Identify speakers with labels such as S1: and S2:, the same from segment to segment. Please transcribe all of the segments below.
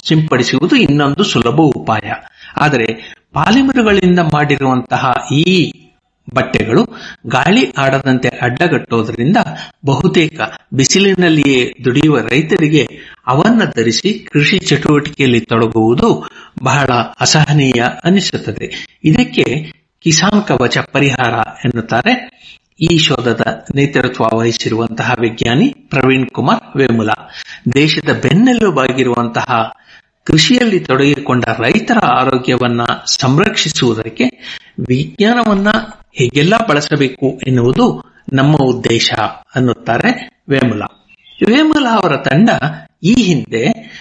S1: ಸಿಂಪಡಿಸುವುದು ಇನ್ನೊಂದು ಸುಲಭ ಉಪಾಯ ಆದರೆ ಪಾಲಿಮರುಗಳಿಂದ ಮಾಡಿರುವಂತಹ ಈ ಬಟ್ಟೆಗಳು ಗಾಳಿ ಆಡದಂತೆ ಅಡ್ಡಗಟ್ಟೋದ್ರಿಂದ ಬಹುತೇಕ ಬಿಸಿಲಿನಲ್ಲಿಯೇ ದುಡಿಯುವ ರೈತರಿಗೆ ಅವನ್ನ ಧರಿಸಿ ಕೃಷಿ ಚಟುವಟಿಕೆಯಲ್ಲಿ ತೊಡಗುವುದು ಬಹಳ ಅಸಹನೀಯ ಅನಿಸುತ್ತದೆ ಇದಕ್ಕೆ ಕಿಸಾನ್ ಕವಚ ಪರಿಹಾರ ಎನ್ನುತ್ತಾರೆ ಈ ಶೋಧದ ನೇತೃತ್ವ ವಹಿಸಿರುವಂತಹ ವಿಜ್ಞಾನಿ ಪ್ರವೀಣ್ ಕುಮಾರ್ ವೇಮುಲ ದೇಶದ ಬೆನ್ನೆಲುಬಾಗಿರುವಂತಹ ಕೃಷಿಯಲ್ಲಿ ತೊಡಗಿಕೊಂಡ ರೈತರ ಆರೋಗ್ಯವನ್ನ ಸಂರಕ್ಷಿಸುವುದಕ್ಕೆ ವಿಜ್ಞಾನವನ್ನ ಹೇಗೆಲ್ಲ ಬಳಸಬೇಕು ಎನ್ನುವುದು ನಮ್ಮ ಉದ್ದೇಶ ಅನ್ನುತ್ತಾರೆ ವೇಮುಲ ವೇಮುಲ ಅವರ ತಂಡ ಈ ಹಿಂದೆ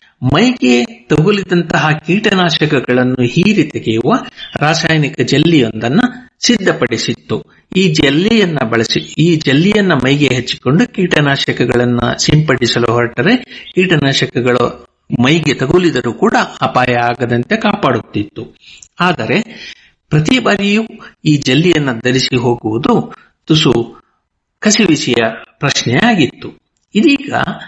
S1: ಮೈಗೆ ತಗುಲಿದಂತಹ ಕೀಟನಾಶಕಗಳನ್ನು ಹೀರಿ ತೆಗೆಯುವ ರಾಸಾಯನಿಕ ಜಲ್ಲಿಯೊಂದನ್ನ ಸಿದ್ಧಪಡಿಸಿತ್ತು ಈ ಜಲ್ಲಿಯನ್ನ ಬಳಸಿ ಈ ಜಲ್ಲಿಯನ್ನ ಮೈಗೆ ಹಚ್ಚಿಕೊಂಡು ಕೀಟನಾಶಕಗಳನ್ನ ಸಿಂಪಡಿಸಲು ಹೊರಟರೆ ಕೀಟನಾಶಕಗಳು ಮೈಗೆ ತಗುಲಿದರೂ ಕೂಡ ಅಪಾಯ ಆಗದಂತೆ ಕಾಪಾಡುತ್ತಿತ್ತು ಆದರೆ ಪ್ರತಿ ಬಾರಿಯೂ ಈ ಜಲ್ಲಿಯನ್ನ ಧರಿಸಿ ಹೋಗುವುದು ತುಸು ಕಸಿವಿಸಿಯ ಪ್ರಶ್ನೆಯಾಗಿತ್ತು ಇದೀಗ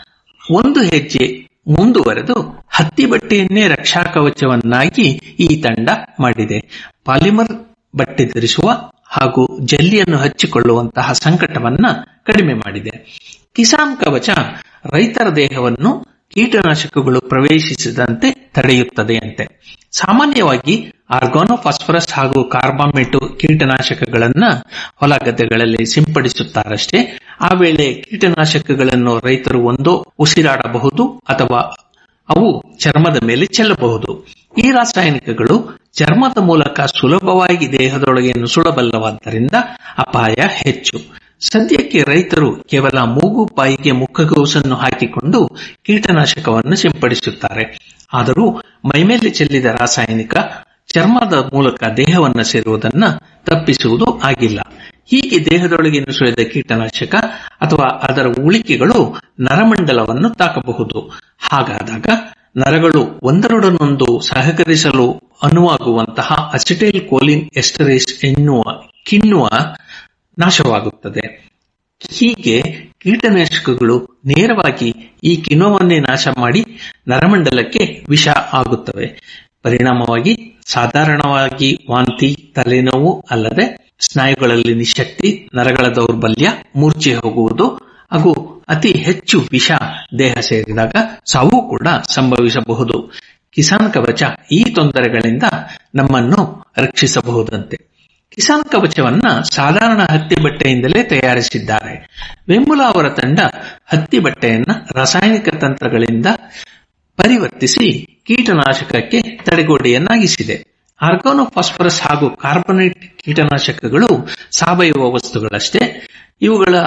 S1: ಒಂದು ಹೆಜ್ಜೆ ಮುಂದುವರೆದು ಹತ್ತಿ ಬಟ್ಟೆಯನ್ನೇ ರಕ್ಷಾ ಕವಚವನ್ನಾಗಿ ಈ ತಂಡ ಮಾಡಿದೆ ಪಾಲಿಮರ್ ಬಟ್ಟೆ ಧರಿಸುವ ಹಾಗೂ ಜಲ್ಲಿಯನ್ನು ಹಚ್ಚಿಕೊಳ್ಳುವಂತಹ ಸಂಕಟವನ್ನ ಕಡಿಮೆ ಮಾಡಿದೆ ಕಿಸಾನ್ ಕವಚ ರೈತರ ದೇಹವನ್ನು ಕೀಟನಾಶಕಗಳು ಪ್ರವೇಶಿಸದಂತೆ ತಡೆಯುತ್ತದೆಯಂತೆ ಸಾಮಾನ್ಯವಾಗಿ ಆರ್ಗಾನೋಫಾಸ್ಫರಸ್ ಹಾಗೂ ಕಾರ್ಬಾಮೆಟು ಕೀಟನಾಶಕಗಳನ್ನ ಹೊಲ ಗದ್ದೆಗಳಲ್ಲಿ ಸಿಂಪಡಿಸುತ್ತಾರಷ್ಟೇ ಆ ವೇಳೆ ಕೀಟನಾಶಕಗಳನ್ನು ರೈತರು ಒಂದೋ ಉಸಿರಾಡಬಹುದು ಅಥವಾ ಅವು ಚರ್ಮದ ಮೇಲೆ ಚೆಲ್ಲಬಹುದು ಈ ರಾಸಾಯನಿಕಗಳು ಚರ್ಮದ ಮೂಲಕ ಸುಲಭವಾಗಿ ದೇಹದೊಳಗೆ ನುಸುಳಬಲ್ಲವಾದ್ದರಿಂದ ಅಪಾಯ ಹೆಚ್ಚು ಸದ್ಯಕ್ಕೆ ರೈತರು ಕೇವಲ ಮೂಗು ಬಾಯಿಗೆ ಮುಖಗೌಸನ್ನು ಹಾಕಿಕೊಂಡು ಕೀಟನಾಶಕವನ್ನು ಸಿಂಪಡಿಸುತ್ತಾರೆ ಆದರೂ ಮೈಮೇಲೆ ಚೆಲ್ಲಿದ ರಾಸಾಯನಿಕ ಚರ್ಮದ ಮೂಲಕ ದೇಹವನ್ನು ಸೇರುವುದನ್ನ ತಪ್ಪಿಸುವುದು ಆಗಿಲ್ಲ ಹೀಗೆ ದೇಹದೊಳಗೆ ನುಸುಳಿದ ಕೀಟನಾಶಕ ಅಥವಾ ಅದರ ಉಳಿಕೆಗಳು ನರಮಂಡಲವನ್ನು ತಾಕಬಹುದು ಹಾಗಾದಾಗ ನರಗಳು ಒಂದರೊಡನೊಂದು ಸಹಕರಿಸಲು ಅನುವಾಗುವಂತಹ ಅಸಿಟೈಲ್ ಕೋಲಿನ್ ಎಸ್ಟರೇಸ್ ಎನ್ನುವ ಕಿಣ್ವ ನಾಶವಾಗುತ್ತದೆ ಹೀಗೆ ಕೀಟನಾಶಕಗಳು ನೇರವಾಗಿ ಈ ಕಿಣ್ವವನ್ನೇ ನಾಶ ಮಾಡಿ ನರಮಂಡಲಕ್ಕೆ ವಿಷ ಆಗುತ್ತವೆ ಪರಿಣಾಮವಾಗಿ ಸಾಧಾರಣವಾಗಿ ವಾಂತಿ ತಲೆನೋವು ಅಲ್ಲದೆ ಸ್ನಾಯುಗಳಲ್ಲಿ ನಿಶಕ್ತಿ ನರಗಳ ದೌರ್ಬಲ್ಯ ಮೂರ್ಛೆ ಹೋಗುವುದು ಹಾಗೂ ಅತಿ ಹೆಚ್ಚು ವಿಷ ದೇಹ ಸೇರಿದಾಗ ಸಾವು ಕೂಡ ಸಂಭವಿಸಬಹುದು ಕಿಸಾನ್ ಕವಚ ಈ ತೊಂದರೆಗಳಿಂದ ನಮ್ಮನ್ನು ರಕ್ಷಿಸಬಹುದಂತೆ ಕಿಸಾನ್ ಕವಚವನ್ನ ಸಾಧಾರಣ ಹತ್ತಿ ಬಟ್ಟೆಯಿಂದಲೇ ತಯಾರಿಸಿದ್ದಾರೆ ವೆಂಬುಲಾ ಅವರ ತಂಡ ಹತ್ತಿ ಬಟ್ಟೆಯನ್ನ ರಾಸಾಯನಿಕ ತಂತ್ರಗಳಿಂದ ಪರಿವರ್ತಿಸಿ ಕೀಟನಾಶಕಕ್ಕೆ ತಡೆಗೋಡೆಯನ್ನಾಗಿಸಿದೆ ಆರ್ಗಾನೋಫಾಸ್ಫರಸ್ ಹಾಗೂ ಕಾರ್ಬನೇಟ್ ಕೀಟನಾಶಕಗಳು ಸಾವಯವ ವಸ್ತುಗಳಷ್ಟೇ ಇವುಗಳ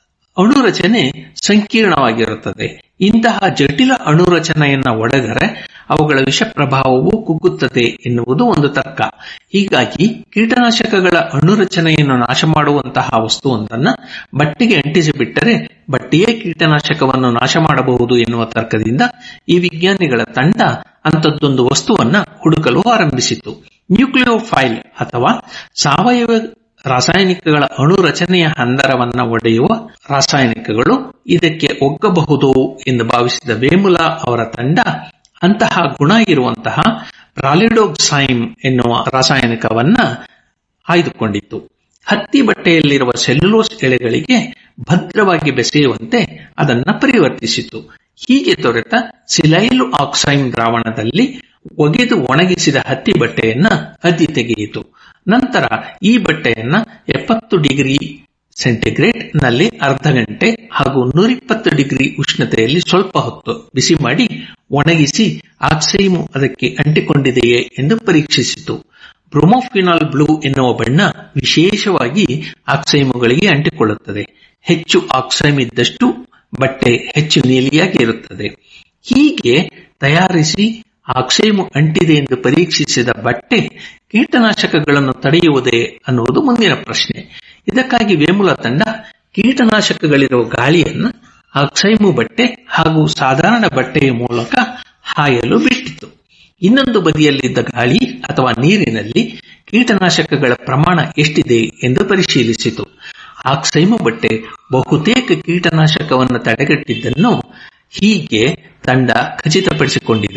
S1: ಅಣುರಚನೆ ಸಂಕೀರ್ಣವಾಗಿರುತ್ತದೆ ಇಂತಹ ಜಟಿಲ ಅಣುರಚನೆಯನ್ನ ಒಡೆದರೆ ಅವುಗಳ ವಿಷ ಪ್ರಭಾವವು ಕುಗ್ಗುತ್ತದೆ ಎನ್ನುವುದು ಒಂದು ತರ್ಕ ಹೀಗಾಗಿ ಕೀಟನಾಶಕಗಳ ಅಣುರಚನೆಯನ್ನು ನಾಶ ಮಾಡುವಂತಹ ವಸ್ತುವೊಂದನ್ನ ಬಟ್ಟೆಗೆ ಅಂಟಿಸಿಬಿಟ್ಟರೆ ಬಟ್ಟೆಯೇ ಕೀಟನಾಶಕವನ್ನು ನಾಶ ಮಾಡಬಹುದು ಎನ್ನುವ ತರ್ಕದಿಂದ ಈ ವಿಜ್ಞಾನಿಗಳ ತಂಡ ಅಂಥದ್ದೊಂದು ವಸ್ತುವನ್ನ ಹುಡುಕಲು ಆರಂಭಿಸಿತು ನ್ಯೂಕ್ಲಿಯೋಫೈಲ್ ಅಥವಾ ಸಾವಯವ ರಾಸಾಯನಿಕಗಳ ಅಣುರಚನೆಯ ಹಂದರವನ್ನ ಒಡೆಯುವ ರಾಸಾಯನಿಕಗಳು ಇದಕ್ಕೆ ಒಗ್ಗಬಹುದು ಎಂದು ಭಾವಿಸಿದ ವೇಮುಲಾ ಅವರ ತಂಡ ಅಂತಹ ಗುಣ ಇರುವಂತಹ ಪ್ರಾಲಿಡೋಕ್ಸೈಮ್ ಎನ್ನುವ ರಾಸಾಯನಿಕವನ್ನ ಆಯ್ದುಕೊಂಡಿತ್ತು ಹತ್ತಿ ಬಟ್ಟೆಯಲ್ಲಿರುವ ಸೆಲ್ಯುಲೋಸ್ ಎಳೆಗಳಿಗೆ ಭದ್ರವಾಗಿ ಬೆಸೆಯುವಂತೆ ಅದನ್ನ ಪರಿವರ್ತಿಸಿತು ಹೀಗೆ ದೊರೆತ ಸಿಲೈಲು ಆಕ್ಸೈಮ್ ದ್ರಾವಣದಲ್ಲಿ ಒಗೆದು ಒಣಗಿಸಿದ ಹತ್ತಿ ಬಟ್ಟೆಯನ್ನ ಅದ್ದಿ ತೆಗೆಯಿತು ನಂತರ ಈ ಬಟ್ಟೆಯನ್ನ ಎಪ್ಪತ್ತು ಡಿಗ್ರಿ ಸೆಂಟಿಗ್ರೇಡ್ ನಲ್ಲಿ ಅರ್ಧ ಗಂಟೆ ಹಾಗೂ ನೂರಿಪ್ಪತ್ತು ಡಿಗ್ರಿ ಉಷ್ಣತೆಯಲ್ಲಿ ಸ್ವಲ್ಪ ಹೊತ್ತು ಬಿಸಿ ಮಾಡಿ ಒಣಗಿಸಿ ಆಕ್ಸೈಮು ಅದಕ್ಕೆ ಅಂಟಿಕೊಂಡಿದೆಯೇ ಎಂದು ಪರೀಕ್ಷಿಸಿತು ಬ್ರೋಮೋಫಿನಾಲ್ ಬ್ಲೂ ಎನ್ನುವ ಬಣ್ಣ ವಿಶೇಷವಾಗಿ ಆಕ್ಸೈಮುಗಳಿಗೆ ಅಂಟಿಕೊಳ್ಳುತ್ತದೆ ಹೆಚ್ಚು ಆಕ್ಸೈಮ್ ಇದ್ದಷ್ಟು ಬಟ್ಟೆ ಹೆಚ್ಚು ನೀಲಿಯಾಗಿ ಇರುತ್ತದೆ ಹೀಗೆ ತಯಾರಿಸಿ ಆಕ್ಸೈಮು ಅಂಟಿದೆ ಎಂದು ಪರೀಕ್ಷಿಸಿದ ಬಟ್ಟೆ ಕೀಟನಾಶಕಗಳನ್ನು ತಡೆಯುವುದೇ ಅನ್ನುವುದು ಮುಂದಿನ ಪ್ರಶ್ನೆ ಇದಕ್ಕಾಗಿ ವೇಮುಲ ತಂಡ ಕೀಟನಾಶಕಗಳಿರುವ ಗಾಳಿಯನ್ನ ಆಕ್ಸೈಮು ಬಟ್ಟೆ ಹಾಗೂ ಸಾಧಾರಣ ಬಟ್ಟೆಯ ಮೂಲಕ ಹಾಯಲು ಬಿಟ್ಟಿತು ಇನ್ನೊಂದು ಬದಿಯಲ್ಲಿದ್ದ ಗಾಳಿ ಅಥವಾ ನೀರಿನಲ್ಲಿ ಕೀಟನಾಶಕಗಳ ಪ್ರಮಾಣ ಎಷ್ಟಿದೆ ಎಂದು ಪರಿಶೀಲಿಸಿತು ಆಕ್ಸೈಮು ಬಟ್ಟೆ ಬಹುತೇಕ ಕೀಟನಾಶಕವನ್ನು ತಡೆಗಟ್ಟಿದ್ದನ್ನು ಹೀಗೆ ತಂಡ ಖಚಿತಪಡಿಸಿಕೊಂಡಿದೆ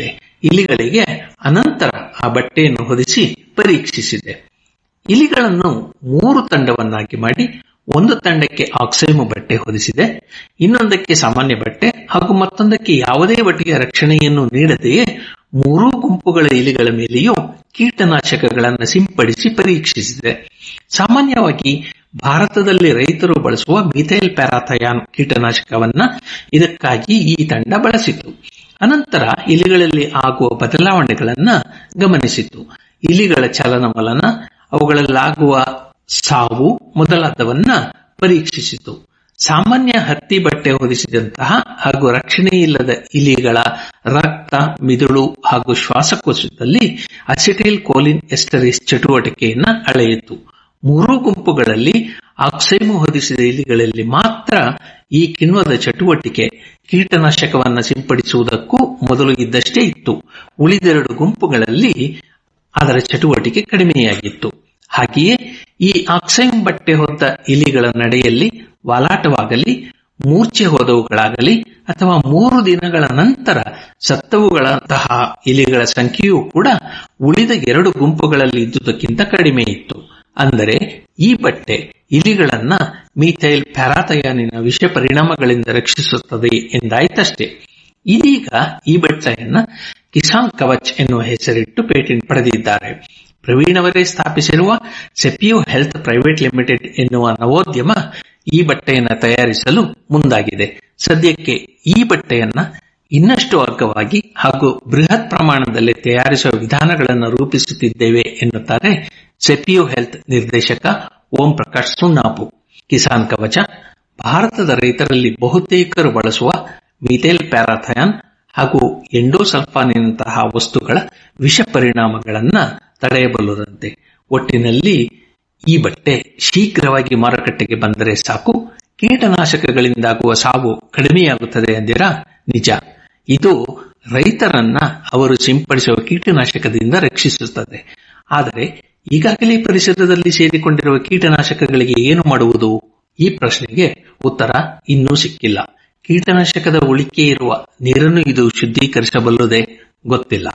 S1: ಇಲಿಗಳಿಗೆ ಅನಂತರ ಆ ಬಟ್ಟೆಯನ್ನು ಹೊದಿಸಿ ಪರೀಕ್ಷಿಸಿದೆ ಇಲಿಗಳನ್ನು ಮೂರು ತಂಡವನ್ನಾಗಿ ಮಾಡಿ ಒಂದು ತಂಡಕ್ಕೆ ಆಕ್ಸೈಮು ಬಟ್ಟೆ ಹೊದಿಸಿದೆ ಇನ್ನೊಂದಕ್ಕೆ ಸಾಮಾನ್ಯ ಬಟ್ಟೆ ಹಾಗೂ ಮತ್ತೊಂದಕ್ಕೆ ಯಾವುದೇ ಬಟ್ಟೆಯ ರಕ್ಷಣೆಯನ್ನು ನೀಡದೆಯೇ ಮೂರೂ ಗುಂಪುಗಳ ಇಲಿಗಳ ಮೇಲೆಯೂ ಕೀಟನಾಶಕಗಳನ್ನು ಸಿಂಪಡಿಸಿ ಪರೀಕ್ಷಿಸಿದೆ ಸಾಮಾನ್ಯವಾಗಿ ಭಾರತದಲ್ಲಿ ರೈತರು ಬಳಸುವ ಮಿಥೈಲ್ ಪ್ಯಾರಾಥಯಾನ್ ಕೀಟನಾಶಕವನ್ನ ಇದಕ್ಕಾಗಿ ಈ ತಂಡ ಬಳಸಿತು ಅನಂತರ ಇಲಿಗಳಲ್ಲಿ ಆಗುವ ಬದಲಾವಣೆಗಳನ್ನ ಗಮನಿಸಿತು ಇಲಿಗಳ ಚಲನವಲನ ಅವುಗಳಲ್ಲಾಗುವ ಸಾವು ಮೊದಲಾದವನ್ನ ಪರೀಕ್ಷಿಸಿತು ಸಾಮಾನ್ಯ ಹತ್ತಿ ಬಟ್ಟೆ ಹೊದಿಸಿದಂತಹ ಹಾಗೂ ರಕ್ಷಣೆ ಇಲ್ಲದ ಇಲಿಗಳ ರಕ್ತ ಮಿದುಳು ಹಾಗೂ ಶ್ವಾಸಕೋಶದಲ್ಲಿ ಅಸಿಟೈಲ್ ಕೋಲಿನ್ ಎಸ್ಟರೀಸ್ ಚಟುವಟಿಕೆಯನ್ನ ಅಳೆಯಿತು ಮೂರೂ ಗುಂಪುಗಳಲ್ಲಿ ಆಕ್ಸೈಮು ಹೊದಿಸಿದ ಇಲಿಗಳಲ್ಲಿ ಮಾತ್ರ ಈ ಕಿಣ್ವದ ಚಟುವಟಿಕೆ ಕೀಟನಾಶಕವನ್ನು ಸಿಂಪಡಿಸುವುದಕ್ಕೂ ಮೊದಲು ಇದ್ದಷ್ಟೇ ಇತ್ತು ಉಳಿದೆರಡು ಗುಂಪುಗಳಲ್ಲಿ ಅದರ ಚಟುವಟಿಕೆ ಕಡಿಮೆಯಾಗಿತ್ತು ಹಾಗೆಯೇ ಈ ಆಕ್ಸೈಮ್ ಬಟ್ಟೆ ಹೊತ್ತ ಇಲಿಗಳ ನಡೆಯಲ್ಲಿ ವಾಲಾಟವಾಗಲಿ ಮೂರ್ಛೆ ಹೋದವುಗಳಾಗಲಿ ಅಥವಾ ಮೂರು ದಿನಗಳ ನಂತರ ಸತ್ತವುಗಳಂತಹ ಇಲಿಗಳ ಸಂಖ್ಯೆಯೂ ಕೂಡ ಉಳಿದ ಎರಡು ಗುಂಪುಗಳಲ್ಲಿ ಇದ್ದುದಕ್ಕಿಂತ ಕಡಿಮೆ ಇತ್ತು ಅಂದರೆ ಈ ಬಟ್ಟೆ ಇಲಿಗಳನ್ನ ಮೀಥೈಲ್ ಪ್ಯಾರಾಥಯಾನಿನ ವಿಷ ಪರಿಣಾಮಗಳಿಂದ ರಕ್ಷಿಸುತ್ತದೆ ಎಂದಾಯ್ತಷ್ಟೇ ಇದೀಗ ಈ ಬಟ್ಟೆಯನ್ನ ಕಿಸಾನ್ ಕವಚ್ ಎನ್ನುವ ಹೆಸರಿಟ್ಟು ಪೇಟೆಂಟ್ ಪಡೆದಿದ್ದಾರೆ ಪ್ರವೀಣ್ ಅವರೇ ಸ್ಥಾಪಿಸಿರುವ ಸೆಪಿಯೋ ಹೆಲ್ತ್ ಪ್ರೈವೇಟ್ ಲಿಮಿಟೆಡ್ ಎನ್ನುವ ನವೋದ್ಯಮ ಈ ಬಟ್ಟೆಯನ್ನ ತಯಾರಿಸಲು ಮುಂದಾಗಿದೆ ಸದ್ಯಕ್ಕೆ ಈ ಬಟ್ಟೆಯನ್ನ ಇನ್ನಷ್ಟು ಅಗ್ಗವಾಗಿ ಹಾಗೂ ಬೃಹತ್ ಪ್ರಮಾಣದಲ್ಲಿ ತಯಾರಿಸುವ ವಿಧಾನಗಳನ್ನು ರೂಪಿಸುತ್ತಿದ್ದೇವೆ ಎನ್ನುತ್ತಾರೆ ಸೆಪಿಯೋ ಹೆಲ್ತ್ ನಿರ್ದೇಶಕ ಓಂ ಪ್ರಕಾಶ್ ಸುಣ್ಣಾಪು ಕಿಸಾನ್ ಕವಚ ಭಾರತದ ರೈತರಲ್ಲಿ ಬಹುತೇಕರು ಬಳಸುವ ಮಿಥೈಲ್ ಪ್ಯಾರಾಥಯಾನ್ ಹಾಗೂ ಎಂಡೋಸಲ್ಫಾನಿನಂತಹ ವಸ್ತುಗಳ ವಿಷ ಪರಿಣಾಮಗಳನ್ನ ತಡೆಯಬಲ್ಲುದಂತೆ ಒಟ್ಟಿನಲ್ಲಿ ಈ ಬಟ್ಟೆ ಶೀಘ್ರವಾಗಿ ಮಾರುಕಟ್ಟೆಗೆ ಬಂದರೆ ಸಾಕು ಕೀಟನಾಶಕಗಳಿಂದಾಗುವ ಸಾವು ಕಡಿಮೆಯಾಗುತ್ತದೆ ಎಂದಿರಾ ನಿಜ ಇದು ರೈತರನ್ನ ಅವರು ಸಿಂಪಡಿಸುವ ಕೀಟನಾಶಕದಿಂದ ರಕ್ಷಿಸುತ್ತದೆ ಆದರೆ ಈಗಾಗಲೇ ಪರಿಸರದಲ್ಲಿ ಸೇರಿಕೊಂಡಿರುವ ಕೀಟನಾಶಕಗಳಿಗೆ ಏನು ಮಾಡುವುದು ಈ ಪ್ರಶ್ನೆಗೆ ಉತ್ತರ ಇನ್ನೂ ಸಿಕ್ಕಿಲ್ಲ ಕೀಟನಾಶಕದ ಉಳಿಕೆ ಇರುವ ನೀರನ್ನು ಇದು ಶುದ್ಧೀಕರಿಸಬಲ್ಲುದೇ ಗೊತ್ತಿಲ್ಲ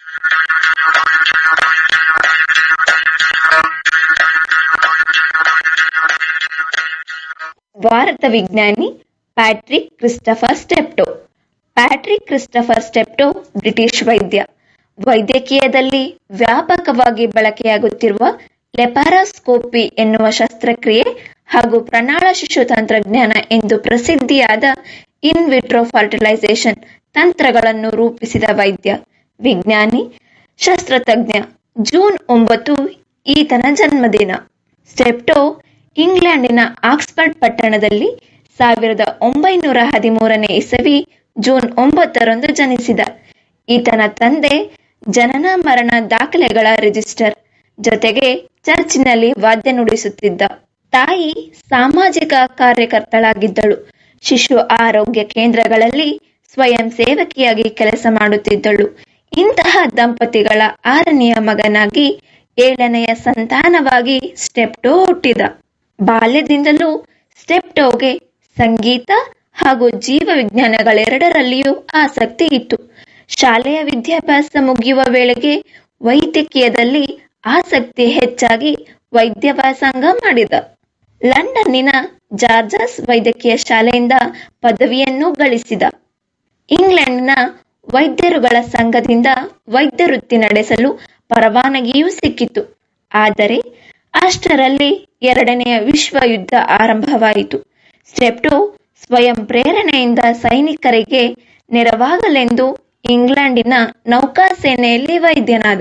S2: ಭಾರತ ವಿಜ್ಞಾನಿ Patrick Christopher Steptoe Patrick Christopher Steptoe British ವೈದ್ಯ ವೈದ್ಯಕೀಯದಲ್ಲಿ ವ್ಯಾಪಕವಾಗಿ ಬಳಕೆಯಾಗುತ್ತಿರುವ ಲೆಪಾರಾಸ್ಕೋಪಿ ಎನ್ನುವ ಶಸ್ತ್ರಕ್ರಿಯೆ ಹಾಗೂ ಪ್ರಣಾಳ ಶಿಶು ತಂತ್ರಜ್ಞಾನ ಎಂದು ಪ್ರಸಿದ್ಧಿಯಾದ ಇನ್ ವಿಟ್ರೋ ಫರ್ಟಿಲೈಸೇಷನ್ ತಂತ್ರಗಳನ್ನು ರೂಪಿಸಿದ ವೈದ್ಯ ವಿಜ್ಞಾನಿ ಶಸ್ತ್ರತಜ್ಞ ಜೂನ್ ಒಂಬತ್ತು ಈತನ ಜನ್ಮದಿನ ಸ್ಟೆಪ್ಟೋ ಇಂಗ್ಲೆಂಡಿನ ಆಕ್ಸ್ಫರ್ಡ್ ಪಟ್ಟಣದಲ್ಲಿ ಸಾವಿರದ ಒಂಬೈನೂರ ಹದಿಮೂರನೇ ಇಸವಿ ಜೂನ್ ಒಂಬತ್ತರಂದು ಜನಿಸಿದ ಈತನ ತಂದೆ ಜನನ ಮರಣ ದಾಖಲೆಗಳ ರಿಜಿಸ್ಟರ್ ಜೊತೆಗೆ ಚರ್ಚಿನಲ್ಲಿ ವಾದ್ಯ ನುಡಿಸುತ್ತಿದ್ದ ತಾಯಿ ಸಾಮಾಜಿಕ ಕಾರ್ಯಕರ್ತಳಾಗಿದ್ದಳು ಶಿಶು ಆರೋಗ್ಯ ಕೇಂದ್ರಗಳಲ್ಲಿ ಸ್ವಯಂ ಸೇವಕಿಯಾಗಿ ಕೆಲಸ ಮಾಡುತ್ತಿದ್ದಳು ಇಂತಹ ದಂಪತಿಗಳ ಆರನೆಯ ಮಗನಾಗಿ ಏಳನೆಯ ಸಂತಾನವಾಗಿ ಸ್ಟೆಪ್ಟೋ ಹುಟ್ಟಿದ ಬಾಲ್ಯದಿಂದಲೂ ಸ್ಟೆಪ್ಟೋಗೆ ಸಂಗೀತ ಹಾಗೂ ಜೀವ ವಿಜ್ಞಾನಗಳೆರಡರಲ್ಲಿಯೂ ಆಸಕ್ತಿ ಇತ್ತು ಶಾಲೆಯ ವಿದ್ಯಾಭ್ಯಾಸ ಮುಗಿಯುವ ವೇಳೆಗೆ ವೈದ್ಯಕೀಯದಲ್ಲಿ ಆಸಕ್ತಿ ಹೆಚ್ಚಾಗಿ ವೈದ್ಯ ವ್ಯಾಸಂಗ ಮಾಡಿದ ಲಂಡನ್ನಿನ ಜಾರ್ಜಸ್ ವೈದ್ಯಕೀಯ ಶಾಲೆಯಿಂದ ಪದವಿಯನ್ನು ಗಳಿಸಿದ ಇಂಗ್ಲೆಂಡ್ನ ವೈದ್ಯರುಗಳ ಸಂಘದಿಂದ ವೈದ್ಯ ವೃತ್ತಿ ನಡೆಸಲು ಪರವಾನಗಿಯೂ ಸಿಕ್ಕಿತು ಆದರೆ ಅಷ್ಟರಲ್ಲಿ ಎರಡನೆಯ ವಿಶ್ವ ಯುದ್ಧ ಆರಂಭವಾಯಿತು ಸ್ಟೆಪ್ಟೋ ಸ್ವಯಂ ಪ್ರೇರಣೆಯಿಂದ ಸೈನಿಕರಿಗೆ ನೆರವಾಗಲೆಂದು ಇಂಗ್ಲೆಂಡಿನ ನೌಕಾಸೇನೆಯಲ್ಲಿ ವೈದ್ಯನಾದ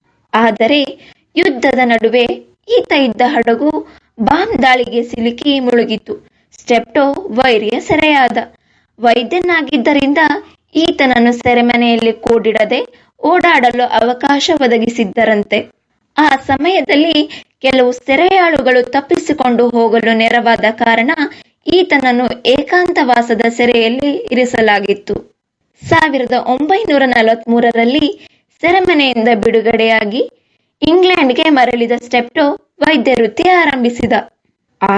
S2: ಆದರೆ ಯುದ್ಧದ ನಡುವೆ ಈತ ಇದ್ದ ಹಡಗು ಬಾಂಬ್ ದಾಳಿಗೆ ಸಿಲುಕಿ ಮುಳುಗಿತು ಸ್ಟೆಪ್ಟೋ ವೈರಿಯ ಸೆರೆಯಾದ ವೈದ್ಯನಾಗಿದ್ದರಿಂದ ಈತನನ್ನು ಸೆರೆಮನೆಯಲ್ಲಿ ಕೂಡಿಡದೆ ಓಡಾಡಲು ಅವಕಾಶ ಒದಗಿಸಿದ್ದರಂತೆ ಆ ಸಮಯದಲ್ಲಿ ಕೆಲವು ಸೆರೆಯಾಳುಗಳು ತಪ್ಪಿಸಿಕೊಂಡು ಹೋಗಲು ನೆರವಾದ ಕಾರಣ ಈತನನ್ನು ಏಕಾಂತವಾಸದ ಸೆರೆಯಲ್ಲಿ ಇರಿಸಲಾಗಿತ್ತು ಸಾವಿರದ ಒಂಬೈನೂರ ನಲವತ್ಮೂರರಲ್ಲಿ ಸೆರೆಮನೆಯಿಂದ ಬಿಡುಗಡೆಯಾಗಿ ಇಂಗ್ಲೆಂಡ್ಗೆ ಮರಳಿದ ಸ್ಟೆಪ್ಟೋ ವೈದ್ಯ ವೃತ್ತಿ ಆರಂಭಿಸಿದ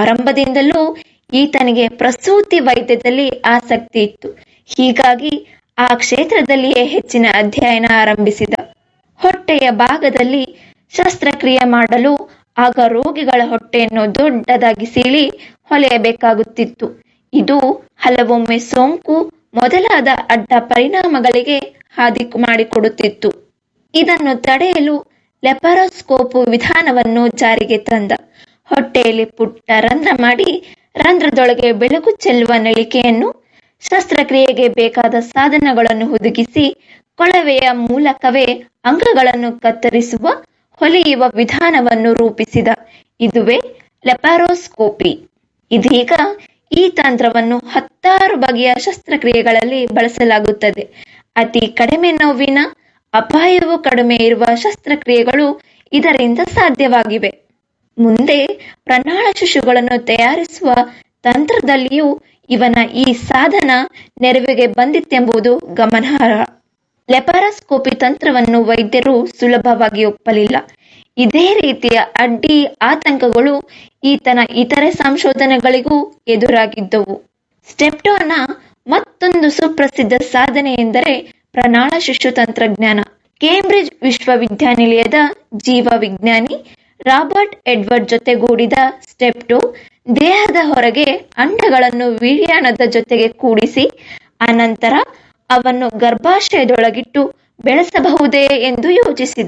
S2: ಆರಂಭದಿಂದಲೂ ಈತನಿಗೆ ಪ್ರಸೂತಿ ವೈದ್ಯದಲ್ಲಿ ಆಸಕ್ತಿ ಇತ್ತು ಹೀಗಾಗಿ ಆ ಕ್ಷೇತ್ರದಲ್ಲಿಯೇ ಹೆಚ್ಚಿನ ಅಧ್ಯಯನ ಆರಂಭಿಸಿದ ಹೊಟ್ಟೆಯ ಭಾಗದಲ್ಲಿ ಶಸ್ತ್ರಕ್ರಿಯೆ ಮಾಡಲು ಆಗ ರೋಗಿಗಳ ಹೊಟ್ಟೆಯನ್ನು ದೊಡ್ಡದಾಗಿ ಸೀಳಿ ಹೊಲೆಯಬೇಕಾಗುತ್ತಿತ್ತು ಇದು ಹಲವೊಮ್ಮೆ ಸೋಂಕು ಮೊದಲಾದ ಅಡ್ಡ ಪರಿಣಾಮಗಳಿಗೆ ಹಾದಿ ಮಾಡಿಕೊಡುತ್ತಿತ್ತು ಇದನ್ನು ತಡೆಯಲು ಲೆಪರೋಸ್ಕೋಪ್ ವಿಧಾನವನ್ನು ಜಾರಿಗೆ ತಂದ ಹೊಟ್ಟೆಯಲ್ಲಿ ಪುಟ್ಟ ರಂಧ್ರ ಮಾಡಿ ರಂಧ್ರದೊಳಗೆ ಬೆಳಕು ಚೆಲ್ಲುವ ನಳಿಕೆಯನ್ನು ಶಸ್ತ್ರಕ್ರಿಯೆಗೆ ಬೇಕಾದ ಸಾಧನಗಳನ್ನು ಹುದುಗಿಸಿ ಕೊಳವೆಯ ಮೂಲಕವೇ ಅಂಗಗಳನ್ನು ಕತ್ತರಿಸುವ ಹೊಲಿಯುವ ವಿಧಾನವನ್ನು ರೂಪಿಸಿದ ಇದುವೇ ಲೆಪಾರೋಸ್ಕೋಪಿ ಇದೀಗ ಈ ತಂತ್ರವನ್ನು ಹತ್ತಾರು ಬಗೆಯ ಶಸ್ತ್ರಕ್ರಿಯೆಗಳಲ್ಲಿ ಬಳಸಲಾಗುತ್ತದೆ ಅತಿ ಕಡಿಮೆ ನೋವಿನ ಅಪಾಯವು ಕಡಿಮೆ ಇರುವ ಶಸ್ತ್ರಕ್ರಿಯೆಗಳು ಇದರಿಂದ ಸಾಧ್ಯವಾಗಿವೆ ಮುಂದೆ ಪ್ರಣಾಳ ಶಿಶುಗಳನ್ನು ತಯಾರಿಸುವ ತಂತ್ರದಲ್ಲಿಯೂ ಇವನ ಈ ಸಾಧನ ನೆರವಿಗೆ ಬಂದಿತ್ತೆಂಬುದು ಗಮನಾರ್ಹ ಲೆಪಾರಸ್ಕೋಪಿ ತಂತ್ರವನ್ನು ವೈದ್ಯರು ಸುಲಭವಾಗಿ ಒಪ್ಪಲಿಲ್ಲ ಇದೇ ರೀತಿಯ ಅಡ್ಡಿ ಆತಂಕಗಳು ಈತನ ಇತರೆ ಸಂಶೋಧನೆಗಳಿಗೂ ಎದುರಾಗಿದ್ದವು ಸ್ಟೆಪ್ಟೋನ ಮತ್ತೊಂದು ಸುಪ್ರಸಿದ್ಧ ಸಾಧನೆ ಎಂದರೆ ಪ್ರಣಾಳ ಶಿಶು ತಂತ್ರಜ್ಞಾನ ಕೇಂಬ್ರಿಡ್ಜ್ ವಿಶ್ವವಿದ್ಯಾನಿಲಯದ ಜೀವ ವಿಜ್ಞಾನಿ ರಾಬರ್ಟ್ ಎಡ್ವರ್ಡ್ ಜೊತೆಗೂಡಿದ ಸ್ಟೆಪ್ಟೋ ದೇಹದ ಹೊರಗೆ ಅಂಡಗಳನ್ನು ವೀರ್ಯಾಣದ ಜೊತೆಗೆ ಕೂಡಿಸಿ ಅನಂತರ ಅವನ್ನು ಗರ್ಭಾಶಯದೊಳಗಿಟ್ಟು ಬೆಳೆಸಬಹುದೇ ಎಂದು ಯೋಚಿಸಿದ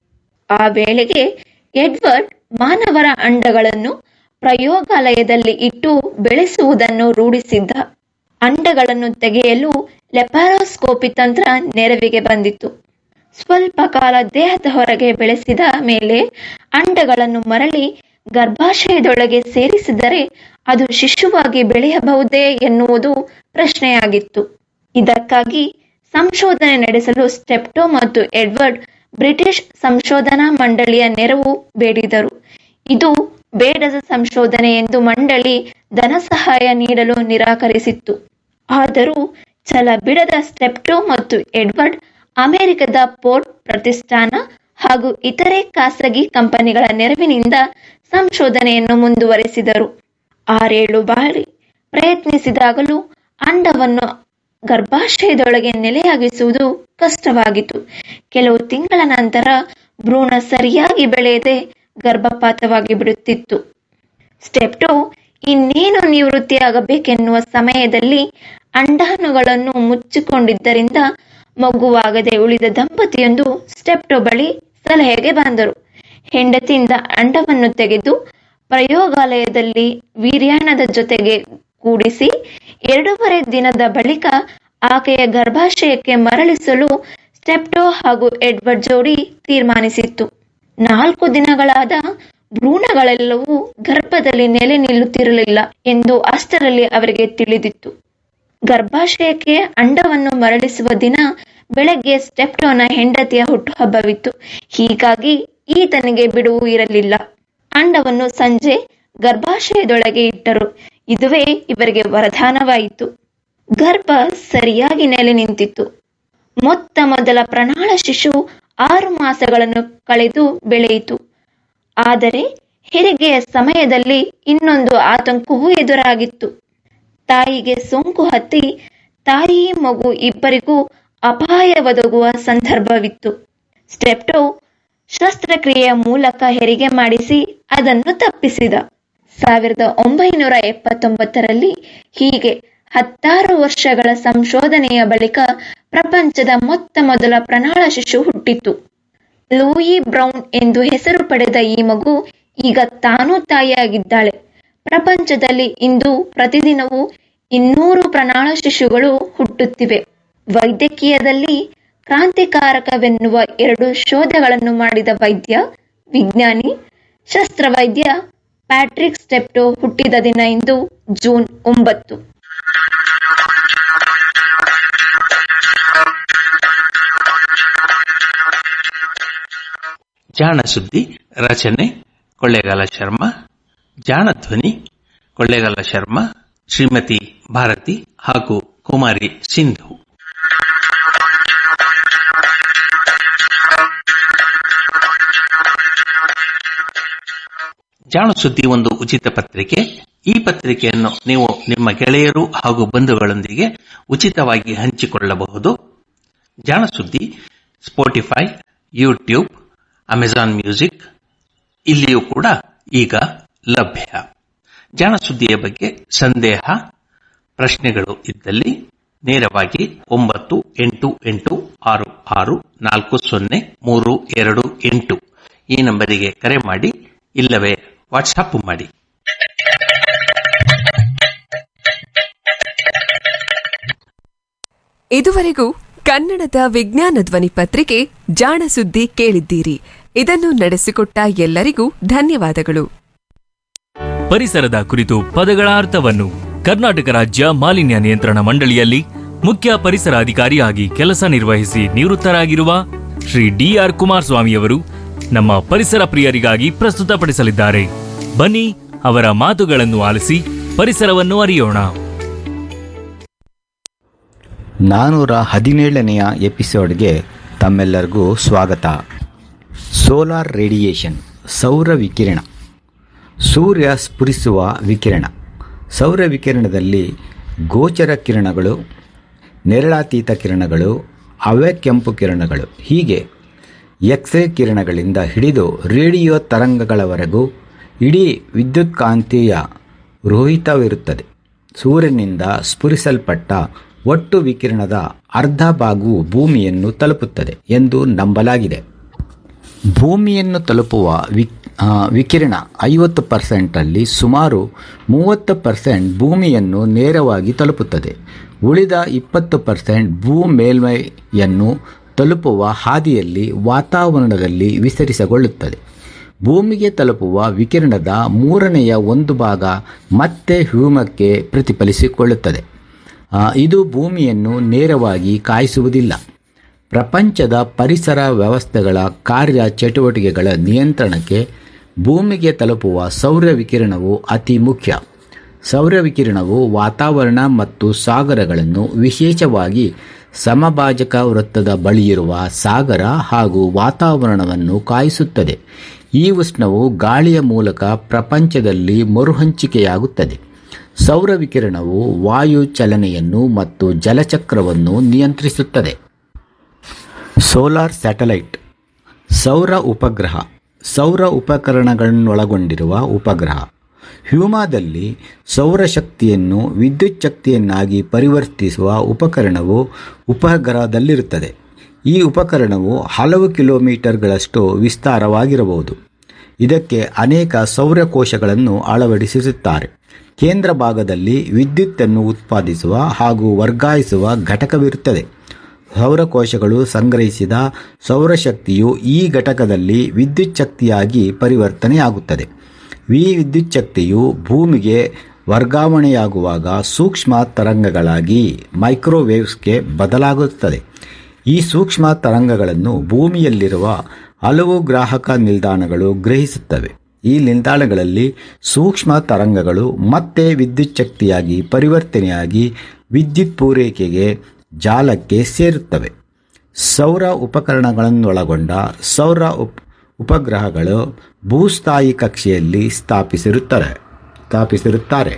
S2: ಆ ವೇಳೆಗೆ ಎಡ್ವರ್ಡ್ ಮಾನವರ ಅಂಡಗಳನ್ನು ಪ್ರಯೋಗಾಲಯದಲ್ಲಿ ಇಟ್ಟು ಬೆಳೆಸುವುದನ್ನು ರೂಢಿಸಿದ್ದ ಅಂಡಗಳನ್ನು ತೆಗೆಯಲು ಲೆಪಾರೋಸ್ಕೋಪಿ ತಂತ್ರ ನೆರವಿಗೆ ಬಂದಿತು ಸ್ವಲ್ಪ ಕಾಲ ದೇಹದ ಹೊರಗೆ ಬೆಳೆಸಿದ ಮೇಲೆ ಅಂಡಗಳನ್ನು ಮರಳಿ ಗರ್ಭಾಶಯದೊಳಗೆ ಸೇರಿಸಿದರೆ ಅದು ಶಿಶುವಾಗಿ ಬೆಳೆಯಬಹುದೇ ಎನ್ನುವುದು ಪ್ರಶ್ನೆಯಾಗಿತ್ತು ಇದಕ್ಕಾಗಿ ಸಂಶೋಧನೆ ನಡೆಸಲು ಸ್ಟೆಪ್ಟೋ ಮತ್ತು ಎಡ್ವರ್ಡ್ ಬ್ರಿಟಿಷ್ ಸಂಶೋಧನಾ ಮಂಡಳಿಯ ನೆರವು ಬೇಡಿದರು ಇದು ಬೇಡದ ಸಂಶೋಧನೆ ಎಂದು ಮಂಡಳಿ ಧನಸಹಾಯ ನೀಡಲು ನಿರಾಕರಿಸಿತ್ತು ಆದರೂ ಛಲ ಬಿಡದ ಸ್ಟೆಪ್ಟೋ ಮತ್ತು ಎಡ್ವರ್ಡ್ ಅಮೆರಿಕದ ಪೋರ್ಟ್ ಪ್ರತಿಷ್ಠಾನ ಹಾಗೂ ಇತರೆ ಖಾಸಗಿ ಕಂಪನಿಗಳ ನೆರವಿನಿಂದ ಸಂಶೋಧನೆಯನ್ನು ಮುಂದುವರೆಸಿದರು ಆರೇಳು ಬಾರಿ ಪ್ರಯತ್ನಿಸಿದಾಗಲೂ ಅಂಡವನ್ನು ಗರ್ಭಾಶಯದೊಳಗೆ ನೆಲೆಯಾಗಿಸುವುದು ಕಷ್ಟವಾಗಿತ್ತು ಕೆಲವು ತಿಂಗಳ ನಂತರ ಭ್ರೂಣ ಸರಿಯಾಗಿ ಬೆಳೆಯದೆ ಗರ್ಭಪಾತವಾಗಿ ಬಿಡುತ್ತಿತ್ತು ಸ್ಟೆಪ್ಟೋ ಇನ್ನೇನು ನಿವೃತ್ತಿಯಾಗಬೇಕೆನ್ನುವ ಸಮಯದಲ್ಲಿ ಅಂಡಾಣುಗಳನ್ನು ಮುಚ್ಚಿಕೊಂಡಿದ್ದರಿಂದ ಮಗುವಾಗದೆ ಉಳಿದ ದಂಪತಿಯೊಂದು ಸ್ಟೆಪ್ಟೋ ಬಳಿ ಸಲಹೆಗೆ ಬಂದರು ಹೆಂಡತಿಯಿಂದ ಅಂಡವನ್ನು ತೆಗೆದು ಪ್ರಯೋಗಾಲಯದಲ್ಲಿ ವೀರ್ಯಾಣದ ಜೊತೆಗೆ ಕೂಡಿಸಿ ಎರಡೂವರೆ ದಿನದ ಬಳಿಕ ಆಕೆಯ ಗರ್ಭಾಶಯಕ್ಕೆ ಮರಳಿಸಲು ಸ್ಟೆಪ್ಟೋ ಹಾಗೂ ಎಡ್ವರ್ಡ್ ಜೋಡಿ ತೀರ್ಮಾನಿಸಿತ್ತು ನಾಲ್ಕು ದಿನಗಳಾದ ಭ್ರೂಣಗಳೆಲ್ಲವೂ ಗರ್ಭದಲ್ಲಿ ನೆಲೆ ನಿಲ್ಲುತ್ತಿರಲಿಲ್ಲ ಎಂದು ಅಷ್ಟರಲ್ಲಿ ಅವರಿಗೆ ತಿಳಿದಿತ್ತು ಗರ್ಭಾಶಯಕ್ಕೆ ಅಂಡವನ್ನು ಮರಳಿಸುವ ದಿನ ಬೆಳಗ್ಗೆ ಸ್ಟೆಪ್ಟೋನ ಹೆಂಡತಿಯ ಹುಟ್ಟುಹಬ್ಬವಿತ್ತು ಹೀಗಾಗಿ ಈತನಿಗೆ ಬಿಡುವು ಇರಲಿಲ್ಲ ಅಂಡವನ್ನು ಸಂಜೆ ಗರ್ಭಾಶಯದೊಳಗೆ ಇಟ್ಟರು ಇದುವೇ ಇವರಿಗೆ ವರದಾನವಾಯಿತು ಗರ್ಭ ಸರಿಯಾಗಿ ನೆಲೆ ನಿಂತಿತ್ತು ಮೊತ್ತ ಮೊದಲ ಪ್ರಣಾಳ ಶಿಶು ಆರು ಮಾಸಗಳನ್ನು ಕಳೆದು ಬೆಳೆಯಿತು ಆದರೆ ಹೆರಿಗೆಯ ಸಮಯದಲ್ಲಿ ಇನ್ನೊಂದು ಆತಂಕವೂ ಎದುರಾಗಿತ್ತು ತಾಯಿಗೆ ಸೋಂಕು ಹತ್ತಿ ತಾಯಿ ಮಗು ಇಬ್ಬರಿಗೂ ಅಪಾಯ ಒದಗುವ ಸಂದರ್ಭವಿತ್ತು ಸ್ಟೆಪ್ಟೋ ಶಸ್ತ್ರಕ್ರಿಯೆಯ ಮೂಲಕ ಹೆರಿಗೆ ಮಾಡಿಸಿ ಅದನ್ನು ತಪ್ಪಿಸಿದ ಸಾವಿರದ ಒಂಬೈನೂರ ಎಪ್ಪತ್ತೊಂಬತ್ತರಲ್ಲಿ ಹೀಗೆ ಹತ್ತಾರು ವರ್ಷಗಳ ಸಂಶೋಧನೆಯ ಬಳಿಕ ಪ್ರಪಂಚದ ಮೊತ್ತ ಮೊದಲ ಪ್ರಣಾಳ ಶಿಶು ಹುಟ್ಟಿತು ಲೂಯಿ ಬ್ರೌನ್ ಎಂದು ಹೆಸರು ಪಡೆದ ಈ ಮಗು ಈಗ ತಾನೂ ತಾಯಿಯಾಗಿದ್ದಾಳೆ ಪ್ರಪಂಚದಲ್ಲಿ ಇಂದು ಪ್ರತಿದಿನವೂ ಇನ್ನೂರು ಪ್ರಣಾಳ ಶಿಶುಗಳು ಹುಟ್ಟುತ್ತಿವೆ ವೈದ್ಯಕೀಯದಲ್ಲಿ ಕ್ರಾಂತಿಕಾರಕವೆನ್ನುವ ಎರಡು ಶೋಧಗಳನ್ನು ಮಾಡಿದ ವೈದ್ಯ ವಿಜ್ಞಾನಿ ಶಸ್ತ್ರವೈದ್ಯ ಪ್ಯಾಟ್ರಿಕ್ ಸ್ಟೆಪ್ಟೋ ಹುಟ್ಟಿದ ದಿನ ಇಂದು ಜೂನ್ ಒಂಬತ್ತು
S1: ಜಾಣ ಸುದ್ದಿ ರಚನೆ ಕೊಳ್ಳೇಗಾಲ ಶರ್ಮಾ ಜಾಣ ಧ್ವನಿ ಕೊಳ್ಳೇಗಾಲ ಶರ್ಮಾ ಶ್ರೀಮತಿ ಭಾರತಿ ಹಾಗೂ ಕುಮಾರಿ ಸಿಂಧು ಜಾಣ ಸುದ್ದಿ ಒಂದು ಉಚಿತ ಪತ್ರಿಕೆ ಈ ಪತ್ರಿಕೆಯನ್ನು ನೀವು ನಿಮ್ಮ ಗೆಳೆಯರು ಹಾಗೂ ಬಂಧುಗಳೊಂದಿಗೆ ಉಚಿತವಾಗಿ ಹಂಚಿಕೊಳ್ಳಬಹುದು ಜಾಣ ಸುದ್ದಿ ಸ್ಪೋಟಿಫೈ ಯೂಟ್ಯೂಬ್ ಅಮೆಜಾನ್ ಮ್ಯೂಸಿಕ್ ಇಲ್ಲಿಯೂ ಕೂಡ ಈಗ ಲಭ್ಯ ಜಾಣ ಸುದ್ದಿಯ ಬಗ್ಗೆ ಸಂದೇಹ ಪ್ರಶ್ನೆಗಳು ಇದ್ದಲ್ಲಿ ನೇರವಾಗಿ ಒಂಬತ್ತು ಎಂಟು ಎಂಟು ಆರು ಆರು ನಾಲ್ಕು ಸೊನ್ನೆ ಮೂರು ಎರಡು ಎಂಟು ಈ ನಂಬರಿಗೆ ಕರೆ ಮಾಡಿ ಇಲ್ಲವೇ ವಾಟ್ಸಪ್ ಮಾಡಿ
S3: ಇದುವರೆಗೂ ಕನ್ನಡದ ವಿಜ್ಞಾನ ಧ್ವನಿ ಪತ್ರಿಕೆ ಜಾಣ ಸುದ್ದಿ ಕೇಳಿದ್ದೀರಿ ಇದನ್ನು ನಡೆಸಿಕೊಟ್ಟ ಎಲ್ಲರಿಗೂ ಧನ್ಯವಾದಗಳು
S4: ಪರಿಸರದ ಕುರಿತು ಪದಗಳ ಅರ್ಥವನ್ನು ಕರ್ನಾಟಕ ರಾಜ್ಯ ಮಾಲಿನ್ಯ ನಿಯಂತ್ರಣ ಮಂಡಳಿಯಲ್ಲಿ ಮುಖ್ಯ ಪರಿಸರ ಅಧಿಕಾರಿಯಾಗಿ ಕೆಲಸ ನಿರ್ವಹಿಸಿ ನಿವೃತ್ತರಾಗಿರುವ ಶ್ರೀ ಡಿಆರ್ ಕುಮಾರಸ್ವಾಮಿಯವರು ನಮ್ಮ ಪರಿಸರ ಪ್ರಿಯರಿಗಾಗಿ ಪ್ರಸ್ತುತಪಡಿಸಲಿದ್ದಾರೆ ಬನ್ನಿ ಅವರ ಮಾತುಗಳನ್ನು ಆಲಿಸಿ ಪರಿಸರವನ್ನು ಅರಿಯೋಣ
S5: ನಾನ್ನೂರ ಹದಿನೇಳನೆಯ ಎಪಿಸೋಡ್ಗೆ ತಮ್ಮೆಲ್ಲರಿಗೂ ಸ್ವಾಗತ ಸೋಲಾರ್ ರೇಡಿಯೇಷನ್ ಸೌರ ವಿಕಿರಣ ಸೂರ್ಯ ಸ್ಫುರಿಸುವ ವಿಕಿರಣ ಸೌರ ವಿಕಿರಣದಲ್ಲಿ ಗೋಚರ ಕಿರಣಗಳು ನೆರಳಾತೀತ ಕಿರಣಗಳು ಕೆಂಪು ಕಿರಣಗಳು ಹೀಗೆ ಎಕ್ಸ್ರೇ ಕಿರಣಗಳಿಂದ ಹಿಡಿದು ರೇಡಿಯೋ ತರಂಗಗಳವರೆಗೂ ಇಡೀ ವಿದ್ಯುತ್ಕಾಂತೀಯ ರೋಹಿತವಿರುತ್ತದೆ ಸೂರ್ಯನಿಂದ ಸ್ಫುರಿಸಲ್ಪಟ್ಟ ಒಟ್ಟು ವಿಕಿರಣದ ಅರ್ಧ ಭಾಗವು ಭೂಮಿಯನ್ನು ತಲುಪುತ್ತದೆ ಎಂದು ನಂಬಲಾಗಿದೆ ಭೂಮಿಯನ್ನು ತಲುಪುವ ವಿ ಆ, ವಿಕಿರಣ ಐವತ್ತು ಪರ್ಸೆಂಟಲ್ಲಿ ಸುಮಾರು ಮೂವತ್ತು ಪರ್ಸೆಂಟ್ ಭೂಮಿಯನ್ನು ನೇರವಾಗಿ ತಲುಪುತ್ತದೆ ಉಳಿದ ಇಪ್ಪತ್ತು ಪರ್ಸೆಂಟ್ ಭೂ ಮೇಲ್ಮೈಯನ್ನು ತಲುಪುವ ಹಾದಿಯಲ್ಲಿ ವಾತಾವರಣದಲ್ಲಿ ವಿಸರಿಸಗೊಳ್ಳುತ್ತದೆ ಭೂಮಿಗೆ ತಲುಪುವ ವಿಕಿರಣದ ಮೂರನೆಯ ಒಂದು ಭಾಗ ಮತ್ತೆ ಹ್ಯೂಮಕ್ಕೆ ಪ್ರತಿಫಲಿಸಿಕೊಳ್ಳುತ್ತದೆ ಆ, ಇದು ಭೂಮಿಯನ್ನು ನೇರವಾಗಿ ಕಾಯಿಸುವುದಿಲ್ಲ ಪ್ರಪಂಚದ ಪರಿಸರ ವ್ಯವಸ್ಥೆಗಳ ಕಾರ್ಯ ಚಟುವಟಿಕೆಗಳ ನಿಯಂತ್ರಣಕ್ಕೆ ಭೂಮಿಗೆ ತಲುಪುವ ಸೌರ ವಿಕಿರಣವು ಅತಿ ಮುಖ್ಯ ಸೌರ ವಿಕಿರಣವು ವಾತಾವರಣ ಮತ್ತು ಸಾಗರಗಳನ್ನು ವಿಶೇಷವಾಗಿ ಸಮಭಾಜಕ ವೃತ್ತದ ಬಳಿಯಿರುವ ಸಾಗರ ಹಾಗೂ ವಾತಾವರಣವನ್ನು ಕಾಯಿಸುತ್ತದೆ ಈ ಉಷ್ಣವು ಗಾಳಿಯ ಮೂಲಕ ಪ್ರಪಂಚದಲ್ಲಿ ಮರುಹಂಚಿಕೆಯಾಗುತ್ತದೆ ಸೌರ ವಿಕಿರಣವು ವಾಯು ಚಲನೆಯನ್ನು ಮತ್ತು ಜಲಚಕ್ರವನ್ನು ನಿಯಂತ್ರಿಸುತ್ತದೆ ಸೋಲಾರ್ ಸ್ಯಾಟಲೈಟ್ ಸೌರ ಉಪಗ್ರಹ ಸೌರ ಉಪಕರಣಗಳನ್ನೊಳಗೊಂಡಿರುವ ಉಪಗ್ರಹ ಹ್ಯೂಮಾದಲ್ಲಿ ಸೌರಶಕ್ತಿಯನ್ನು ವಿದ್ಯುತ್ ಶಕ್ತಿಯನ್ನಾಗಿ ಪರಿವರ್ತಿಸುವ ಉಪಕರಣವು ಉಪಗ್ರಹದಲ್ಲಿರುತ್ತದೆ ಈ ಉಪಕರಣವು ಹಲವು ಕಿಲೋಮೀಟರ್ಗಳಷ್ಟು ವಿಸ್ತಾರವಾಗಿರಬಹುದು ಇದಕ್ಕೆ ಅನೇಕ ಸೌರಕೋಶಗಳನ್ನು ಅಳವಡಿಸಿರುತ್ತಾರೆ ಕೇಂದ್ರ ಭಾಗದಲ್ಲಿ ವಿದ್ಯುತ್ತನ್ನು ಉತ್ಪಾದಿಸುವ ಹಾಗೂ ವರ್ಗಾಯಿಸುವ ಘಟಕವಿರುತ್ತದೆ ಸೌರಕೋಶಗಳು ಸಂಗ್ರಹಿಸಿದ ಸೌರಶಕ್ತಿಯು ಈ ಘಟಕದಲ್ಲಿ ವಿದ್ಯುತ್ ಶಕ್ತಿಯಾಗಿ ಪರಿವರ್ತನೆಯಾಗುತ್ತದೆ ಈ ವಿದ್ಯುತ್ ಶಕ್ತಿಯು ಭೂಮಿಗೆ ವರ್ಗಾವಣೆಯಾಗುವಾಗ ಸೂಕ್ಷ್ಮ ತರಂಗಗಳಾಗಿ ಮೈಕ್ರೋವೇವ್ಸ್ಗೆ ಬದಲಾಗುತ್ತದೆ ಈ ಸೂಕ್ಷ್ಮ ತರಂಗಗಳನ್ನು ಭೂಮಿಯಲ್ಲಿರುವ ಹಲವು ಗ್ರಾಹಕ ನಿಲ್ದಾಣಗಳು ಗ್ರಹಿಸುತ್ತವೆ ಈ ನಿಲ್ದಾಣಗಳಲ್ಲಿ ಸೂಕ್ಷ್ಮ ತರಂಗಗಳು ಮತ್ತೆ ವಿದ್ಯುತ್ ಶಕ್ತಿಯಾಗಿ ಪರಿವರ್ತನೆಯಾಗಿ ವಿದ್ಯುತ್ ಪೂರೈಕೆಗೆ ಜಾಲಕ್ಕೆ ಸೇರುತ್ತವೆ ಸೌರ ಉಪಕರಣಗಳನ್ನೊಳಗೊಂಡ ಸೌರ ಉಪ್ ಉಪಗ್ರಹಗಳು ಭೂಸ್ಥಾಯಿ ಕಕ್ಷೆಯಲ್ಲಿ ಸ್ಥಾಪಿಸಿರುತ್ತಾರೆ ಸ್ಥಾಪಿಸಿರುತ್ತಾರೆ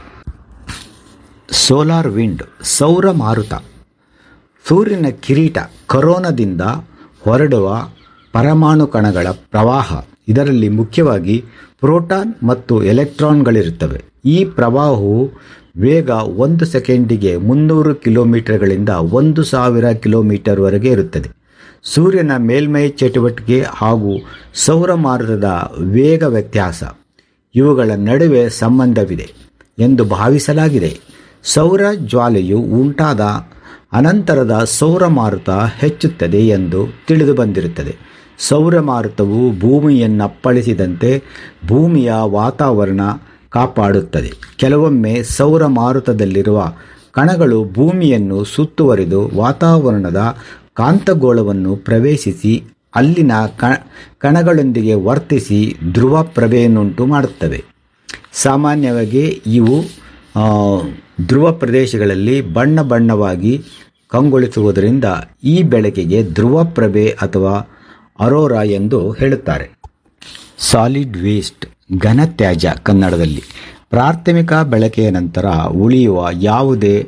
S5: ಸೋಲಾರ್ ವಿಂಡ್ ಸೌರ ಮಾರುತ ಸೂರ್ಯನ ಕಿರೀಟ ಕರೋನದಿಂದ ಹೊರಡುವ ಪರಮಾಣು ಕಣಗಳ ಪ್ರವಾಹ ಇದರಲ್ಲಿ ಮುಖ್ಯವಾಗಿ ಪ್ರೋಟಾನ್ ಮತ್ತು ಎಲೆಕ್ಟ್ರಾನ್ಗಳಿರುತ್ತವೆ ಈ ಪ್ರವಾಹವು ವೇಗ ಒಂದು ಸೆಕೆಂಡಿಗೆ ಮುನ್ನೂರು ಕಿಲೋಮೀಟರ್ಗಳಿಂದ ಒಂದು ಸಾವಿರ ಕಿಲೋಮೀಟರ್ವರೆಗೆ ಇರುತ್ತದೆ ಸೂರ್ಯನ ಮೇಲ್ಮೈ ಚಟುವಟಿಕೆ ಹಾಗೂ ಸೌರ ಮಾರುತದ ವೇಗ ವ್ಯತ್ಯಾಸ ಇವುಗಳ ನಡುವೆ ಸಂಬಂಧವಿದೆ ಎಂದು ಭಾವಿಸಲಾಗಿದೆ ಸೌರ ಜ್ವಾಲೆಯು ಉಂಟಾದ ಅನಂತರದ ಸೌರ ಮಾರುತ ಹೆಚ್ಚುತ್ತದೆ ಎಂದು ತಿಳಿದು ಬಂದಿರುತ್ತದೆ ಸೌರ ಮಾರುತವು ಭೂಮಿಯನ್ನಪ್ಪಳಿಸಿದಂತೆ ಭೂಮಿಯ ವಾತಾವರಣ ಕಾಪಾಡುತ್ತದೆ ಕೆಲವೊಮ್ಮೆ ಸೌರ ಮಾರುತದಲ್ಲಿರುವ ಕಣಗಳು ಭೂಮಿಯನ್ನು ಸುತ್ತುವರಿದು ವಾತಾವರಣದ ಕಾಂತಗೋಳವನ್ನು ಪ್ರವೇಶಿಸಿ ಅಲ್ಲಿನ ಕ ಕಣಗಳೊಂದಿಗೆ ವರ್ತಿಸಿ ಧ್ರುವ ಪ್ರಭೆಯನ್ನುಂಟು ಮಾಡುತ್ತವೆ ಸಾಮಾನ್ಯವಾಗಿ ಇವು ಆ, ಧ್ರುವ ಪ್ರದೇಶಗಳಲ್ಲಿ ಬಣ್ಣ ಬಣ್ಣವಾಗಿ ಕಂಗೊಳಿಸುವುದರಿಂದ ಈ ಬೆಳಕಿಗೆ ಧ್ರುವ ಪ್ರಭೆ ಅಥವಾ ಅರೋರಾ ಎಂದು ಹೇಳುತ್ತಾರೆ ಸಾಲಿಡ್ ವೇಸ್ಟ್ ಘನತ್ಯಾಜ್ಯ ಕನ್ನಡದಲ್ಲಿ ಪ್ರಾಥಮಿಕ ಬಳಕೆಯ ನಂತರ ಉಳಿಯುವ ಯಾವುದೇ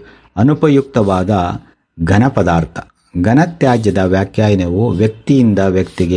S5: ಅನುಪಯುಕ್ತವಾದ ಘನ ಪದಾರ್ಥ ಘನತ್ಯಾಜ್ಯದ ವ್ಯಾಖ್ಯಾನವು ವ್ಯಕ್ತಿಯಿಂದ ವ್ಯಕ್ತಿಗೆ